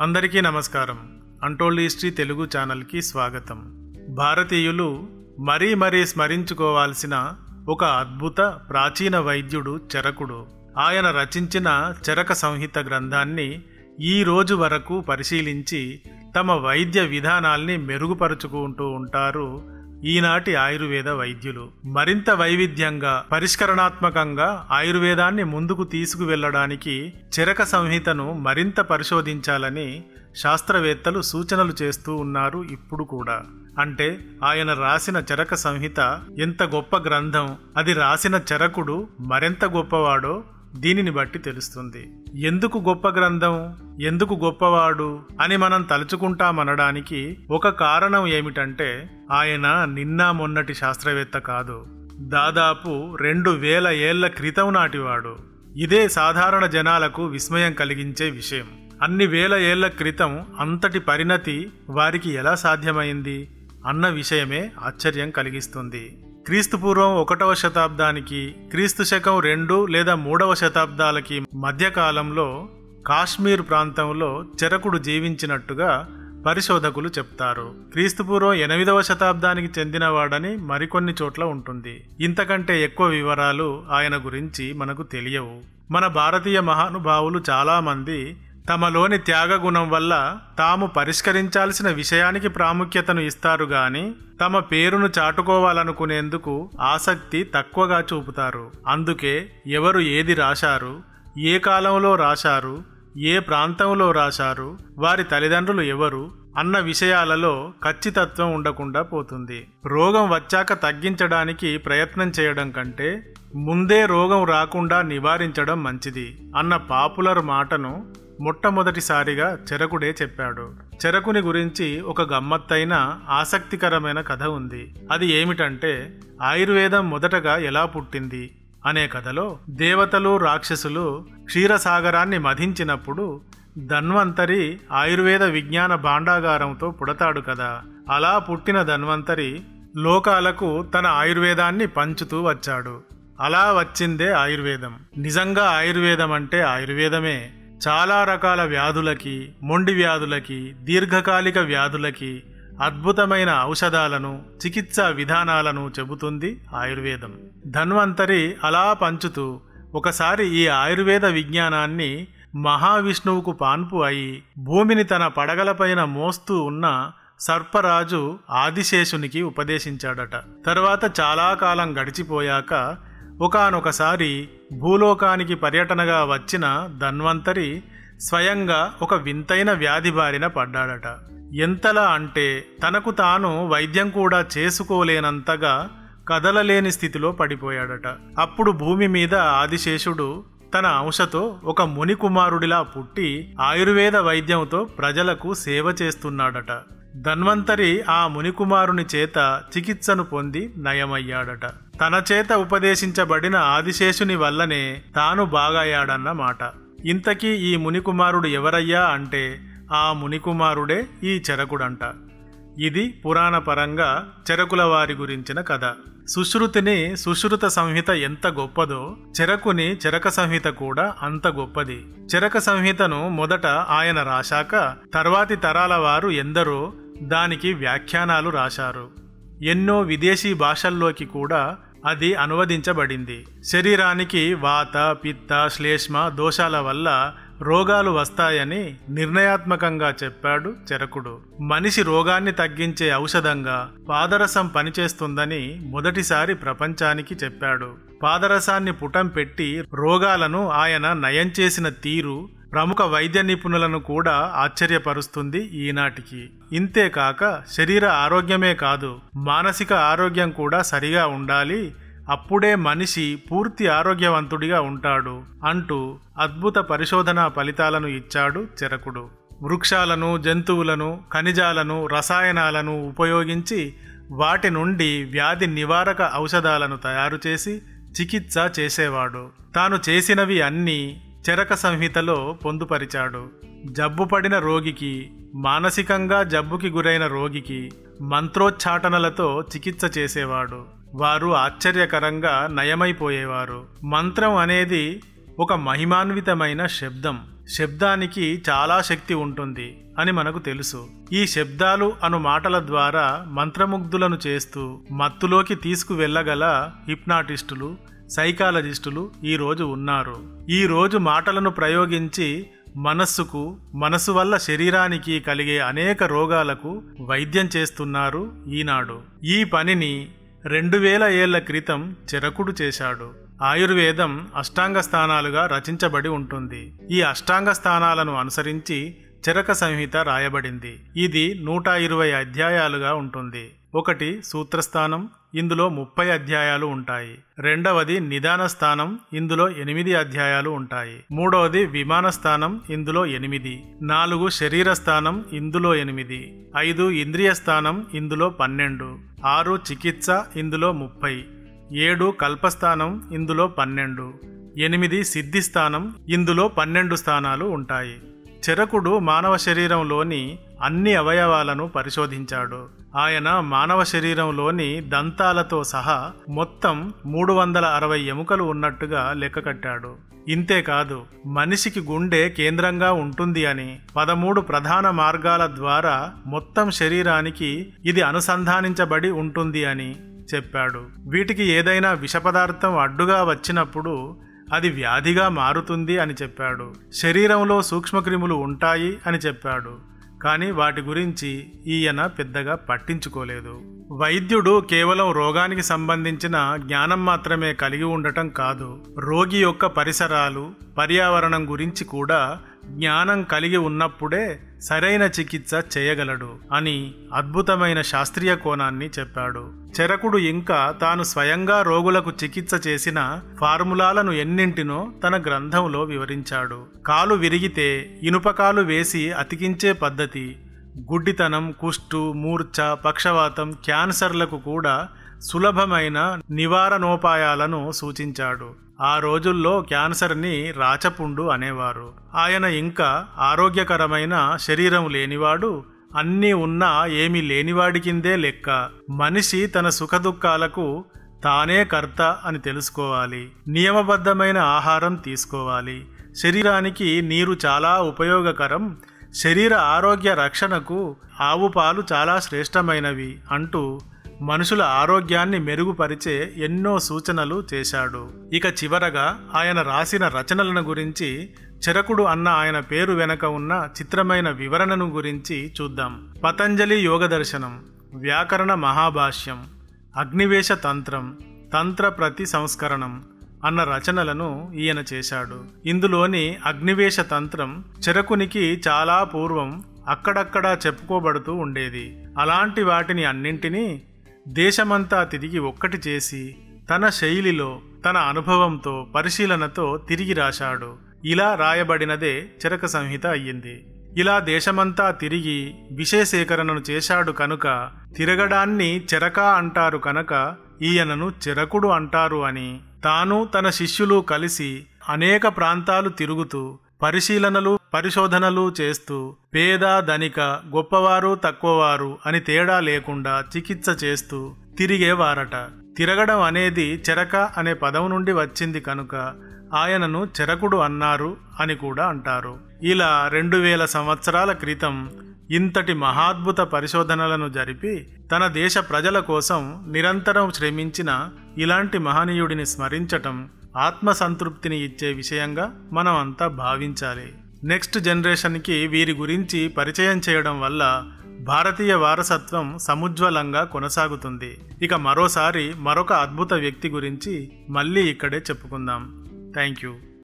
అందరికీ నమస్కారం untold history Telugu ఛానల్కి స్వాగతం భారతీయులు మరీ మరీ స్మరించుకోవాల్సిన ఒక అద్భుత ప్రాచీన వైద్యుడు చరకుడు ఆయన రచించిన చరక సంహిత గ్రంథాన్ని ఈ రోజు వరకు పరిశీలించి తమ వైద్య విధానాల్ని మెరుగుపరుచుకుంటూ ఉంటారు ఈనాటి ఆయుర్వేద వైద్యులు మరింత వైవిధ్యంగా పరిష్కరణాత్మకంగా ఆయుర్వేదాన్ని ముందుకు తీసుకువెళ్ళడానికి చరక సంహితను మరింత పరిశోధించాలని శాస్త్రవేత్తలు సూచనలు చేస్తూ ఉన్నారు ఇప్పుడు కూడా అంటే ఆయన రాసిన చరక సంహిత ఎంత గొప్ప గ్రంథం అది రాసిన చరకుడు మరెంత గొప్పవాడో దీనిని బట్టి తెలుస్తుంది ఎందుకు గొప్ప గ్రంథం ఎందుకు గొప్పవాడు అని మనం తలుచుకుంటామనడానికి ఒక కారణం ఏమిటంటే ఆయన నిన్న మొన్నటి శాస్త్రవేత్త కాదు దాదాపు రెండు వేల ఏళ్ల క్రితం నాటివాడు ఇదే సాధారణ జనాలకు విస్మయం కలిగించే విషయం అన్ని వేల ఏళ్ల క్రితం అంతటి పరిణతి వారికి ఎలా సాధ్యమైంది అన్న విషయమే ఆశ్చర్యం కలిగిస్తుంది క్రీస్తు పూర్వం ఒకటవ శతాబ్దానికి క్రీస్తు శకం రెండు లేదా మూడవ శతాబ్దాలకి మధ్యకాలంలో కాశ్మీర్ ప్రాంతంలో చెరకుడు జీవించినట్టుగా పరిశోధకులు చెప్తారు క్రీస్తుపూర్వం ఎనిమిదవ శతాబ్దానికి చెందినవాడని మరికొన్ని చోట్ల ఉంటుంది ఇంతకంటే ఎక్కువ వివరాలు ఆయన గురించి మనకు తెలియవు మన భారతీయ మహానుభావులు చాలామంది తమలోని త్యాగగుణం వల్ల తాము పరిష్కరించాల్సిన విషయానికి ప్రాముఖ్యతను ఇస్తారు గాని తమ పేరును చాటుకోవాలనుకునేందుకు ఆసక్తి తక్కువగా చూపుతారు అందుకే ఎవరు ఏది రాశారు ఏ కాలంలో రాశారు ఏ ప్రాంతంలో రాశారు వారి తల్లిదండ్రులు ఎవరు అన్న విషయాలలో ఖచ్చితత్వం ఉండకుండా పోతుంది రోగం వచ్చాక తగ్గించడానికి ప్రయత్నం చేయడం కంటే ముందే రోగం రాకుండా నివారించడం మంచిది అన్న పాపులర్ మాటను మొట్టమొదటిసారిగా చెరకుడే చెప్పాడు చెరకుని గురించి ఒక గమ్మత్తైన ఆసక్తికరమైన కథ ఉంది అది ఏమిటంటే ఆయుర్వేదం మొదటగా ఎలా పుట్టింది అనే కథలో దేవతలు రాక్షసులు క్షీరసాగరాన్ని మధించినప్పుడు ధన్వంతరి ఆయుర్వేద విజ్ఞాన భాండాగారంతో పుడతాడు కదా అలా పుట్టిన ధన్వంతరి లోకాలకు తన ఆయుర్వేదాన్ని పంచుతూ వచ్చాడు అలా వచ్చిందే ఆయుర్వేదం నిజంగా ఆయుర్వేదం అంటే ఆయుర్వేదమే చాలా రకాల వ్యాధులకి మొండి వ్యాధులకి దీర్ఘకాలిక వ్యాధులకి అద్భుతమైన ఔషధాలను చికిత్సా విధానాలను చెబుతుంది ఆయుర్వేదం ధన్వంతరి అలా పంచుతూ ఒకసారి ఈ ఆయుర్వేద విజ్ఞానాన్ని మహావిష్ణువుకు పాన్పు అయి భూమిని తన పడగలపైన మోస్తూ ఉన్న సర్పరాజు ఆదిశేషునికి ఉపదేశించాడట తర్వాత చాలా కాలం గడిచిపోయాక ఒకనొకసారి భూలోకానికి పర్యటనగా వచ్చిన ధన్వంతరి స్వయంగా ఒక వింతైన వ్యాధి బారిన పడ్డాడట ఎంతలా అంటే తనకు తాను వైద్యం కూడా చేసుకోలేనంతగా కదలలేని స్థితిలో పడిపోయాడట అప్పుడు భూమి మీద ఆదిశేషుడు తన అంశతో ఒక ముని కుమారుడిలా పుట్టి ఆయుర్వేద వైద్యంతో ప్రజలకు సేవ చేస్తున్నాడట ధన్వంతరి ఆ మునికుమారుని చేత చికిత్సను పొంది నయమయ్యాడట తన చేత ఉపదేశించబడిన ఆదిశేషుని వల్లనే తాను బాగాయాడన్న మాట ఇంతకీ ఈ మునికుమారుడు ఎవరయ్యా అంటే ఆ మునికుమారుడే ఈ చెరకుడంట ఇది పురాణ పరంగా చెరకుల వారి గురించిన కథ సుశ్రుతిని సుశ్రుత సంహిత ఎంత గొప్పదో చెరకుని చెరక సంహిత కూడా అంత గొప్పది చెరక సంహితను మొదట ఆయన రాశాక తర్వాతి తరాల వారు ఎందరో దానికి వ్యాఖ్యానాలు రాశారు ఎన్నో విదేశీ భాషల్లోకి కూడా అది అనువదించబడింది శరీరానికి వాత పిత్త శ్లేష్మ దోషాల వల్ల రోగాలు వస్తాయని నిర్ణయాత్మకంగా చెప్పాడు చెరకుడు మనిషి రోగాన్ని తగ్గించే ఔషధంగా పాదరసం పనిచేస్తుందని మొదటిసారి ప్రపంచానికి చెప్పాడు పాదరసాన్ని పుటం పెట్టి రోగాలను ఆయన నయం చేసిన తీరు ప్రముఖ వైద్య నిపుణులను కూడా ఆశ్చర్యపరుస్తుంది ఈనాటికి ఇంతేకాక శరీర ఆరోగ్యమే కాదు మానసిక ఆరోగ్యం కూడా సరిగా ఉండాలి అప్పుడే మనిషి పూర్తి ఆరోగ్యవంతుడిగా ఉంటాడు అంటూ అద్భుత పరిశోధనా ఫలితాలను ఇచ్చాడు చెరకుడు వృక్షాలను జంతువులను ఖనిజాలను రసాయనాలను ఉపయోగించి వాటి నుండి వ్యాధి నివారక ఔషధాలను తయారు చేసి చికిత్స చేసేవాడు తాను చేసినవి అన్నీ చరక సంహితలో పొందుపరిచాడు జబ్బుపడిన రోగికి మానసికంగా జబ్బుకి గురైన రోగికి మంత్రోచ్చాటనలతో చికిత్స చేసేవాడు వారు ఆశ్చర్యకరంగా నయమైపోయేవారు మంత్రం అనేది ఒక మహిమాన్వితమైన శబ్దం శబ్దానికి చాలా శక్తి ఉంటుంది అని మనకు తెలుసు ఈ శబ్దాలు అను మాటల ద్వారా మంత్రముగ్ధులను చేస్తూ మత్తులోకి తీసుకువెళ్ళగల హిప్నాటిస్టులు సైకాలజిస్టులు ఈ రోజు ఉన్నారు ఈ రోజు మాటలను ప్రయోగించి మనస్సుకు మనసు వల్ల శరీరానికి కలిగే అనేక రోగాలకు వైద్యం చేస్తున్నారు ఈనాడు ఈ పనిని రెండు వేల ఏళ్ల క్రితం చెరకుడు చేశాడు ఆయుర్వేదం అష్టాంగ స్థానాలుగా రచించబడి ఉంటుంది ఈ అష్టాంగ స్థానాలను అనుసరించి చరక సంహిత రాయబడింది ఇది నూట ఇరవై అధ్యాయాలుగా ఉంటుంది ఒకటి సూత్రస్థానం ఇందులో ముప్పై అధ్యాయాలు ఉంటాయి రెండవది నిదాన స్థానం ఇందులో ఎనిమిది అధ్యాయాలు ఉంటాయి మూడవది విమాన స్థానం ఇందులో ఎనిమిది నాలుగు శరీర స్థానం ఇందులో ఎనిమిది ఐదు ఇంద్రియ స్థానం ఇందులో పన్నెండు ఆరు చికిత్స ఇందులో ముప్పై ఏడు కల్పస్థానం ఇందులో పన్నెండు ఎనిమిది సిద్ధిస్థానం ఇందులో పన్నెండు స్థానాలు ఉంటాయి చరకుడు మానవ శరీరంలోని అన్ని అవయవాలను పరిశోధించాడు ఆయన మానవ శరీరంలోని దంతాలతో సహా మొత్తం మూడు వందల అరవై ఎముకలు ఉన్నట్టుగా లెక్క కట్టాడు ఇంతేకాదు మనిషికి గుండె కేంద్రంగా ఉంటుంది అని పదమూడు ప్రధాన మార్గాల ద్వారా మొత్తం శరీరానికి ఇది అనుసంధానించబడి ఉంటుంది అని చెప్పాడు వీటికి ఏదైనా విషపదార్థం అడ్డుగా వచ్చినప్పుడు అది వ్యాధిగా మారుతుంది అని చెప్పాడు శరీరంలో సూక్ష్మక్రిములు ఉంటాయి అని చెప్పాడు కానీ వాటి గురించి ఈయన పెద్దగా పట్టించుకోలేదు వైద్యుడు కేవలం రోగానికి సంబంధించిన జ్ఞానం మాత్రమే కలిగి ఉండటం కాదు రోగి యొక్క పరిసరాలు పర్యావరణం గురించి కూడా జ్ఞానం కలిగి ఉన్నప్పుడే సరైన చికిత్స చేయగలడు అని అద్భుతమైన శాస్త్రీయ కోణాన్ని చెప్పాడు చెరకుడు ఇంకా తాను స్వయంగా రోగులకు చికిత్స చేసిన ఫార్ములాలను ఎన్నింటినో తన గ్రంథంలో వివరించాడు కాలు విరిగితే ఇనుపకాలు వేసి అతికించే పద్ధతి గుడ్డితనం కుష్టు మూర్ఛ పక్షవాతం క్యాన్సర్లకు కూడా సులభమైన నివారణోపాయాలను సూచించాడు ఆ రోజుల్లో క్యాన్సర్ని రాచపుండు అనేవారు ఆయన ఇంకా ఆరోగ్యకరమైన శరీరం లేనివాడు అన్నీ ఉన్నా ఏమీ లేనివాడి కిందే లెక్క మనిషి తన సుఖదుఖాలకు తానే కర్త అని తెలుసుకోవాలి నియమబద్ధమైన ఆహారం తీసుకోవాలి శరీరానికి నీరు చాలా ఉపయోగకరం శరీర ఆరోగ్య రక్షణకు ఆవు పాలు చాలా శ్రేష్టమైనవి అంటూ మనుషుల ఆరోగ్యాన్ని మెరుగుపరిచే ఎన్నో సూచనలు చేశాడు ఇక చివరగా ఆయన రాసిన రచనలను గురించి చెరకుడు అన్న ఆయన పేరు వెనక ఉన్న చిత్రమైన వివరణను గురించి చూద్దాం పతంజలి యోగ దర్శనం వ్యాకరణ మహాభాష్యం అగ్నివేశ తంత్రం తంత్ర ప్రతి సంస్కరణం అన్న రచనలను ఈయన చేశాడు ఇందులోని అగ్నివేశ తంత్రం చెరకునికి చాలా పూర్వం అక్కడక్కడా చెప్పుకోబడుతూ ఉండేది అలాంటి వాటిని అన్నింటినీ దేశమంతా తిరిగి ఒక్కటి చేసి తన శైలిలో తన అనుభవంతో పరిశీలనతో తిరిగి రాశాడు ఇలా రాయబడినదే చరక సంహిత అయ్యింది ఇలా దేశమంతా తిరిగి విషయసేకరణను చేశాడు కనుక తిరగడాన్ని చెరక అంటారు కనుక ఈయనను చెరకుడు అంటారు అని తాను తన శిష్యులు కలిసి అనేక ప్రాంతాలు తిరుగుతూ పరిశీలనలు పరిశోధనలు చేస్తూ పేద ధనిక గొప్పవారు తక్కువవారు అని తేడా లేకుండా చికిత్స చేస్తూ తిరిగేవారట తిరగడం అనేది చెరక అనే పదం నుండి వచ్చింది కనుక ఆయనను చెరకుడు అన్నారు అని కూడా అంటారు ఇలా రెండు వేల సంవత్సరాల క్రితం ఇంతటి మహాద్భుత పరిశోధనలను జరిపి తన దేశ ప్రజల కోసం నిరంతరం శ్రమించిన ఇలాంటి మహనీయుడిని స్మరించటం ఆత్మసంతృప్తిని ఇచ్చే విషయంగా మనం అంతా భావించాలి నెక్స్ట్ జనరేషన్కి వీరి గురించి పరిచయం చేయడం వల్ల భారతీయ వారసత్వం సముజ్వలంగా కొనసాగుతుంది ఇక మరోసారి మరొక అద్భుత వ్యక్తి గురించి మళ్ళీ ఇక్కడే చెప్పుకుందాం థ్యాంక్ యూ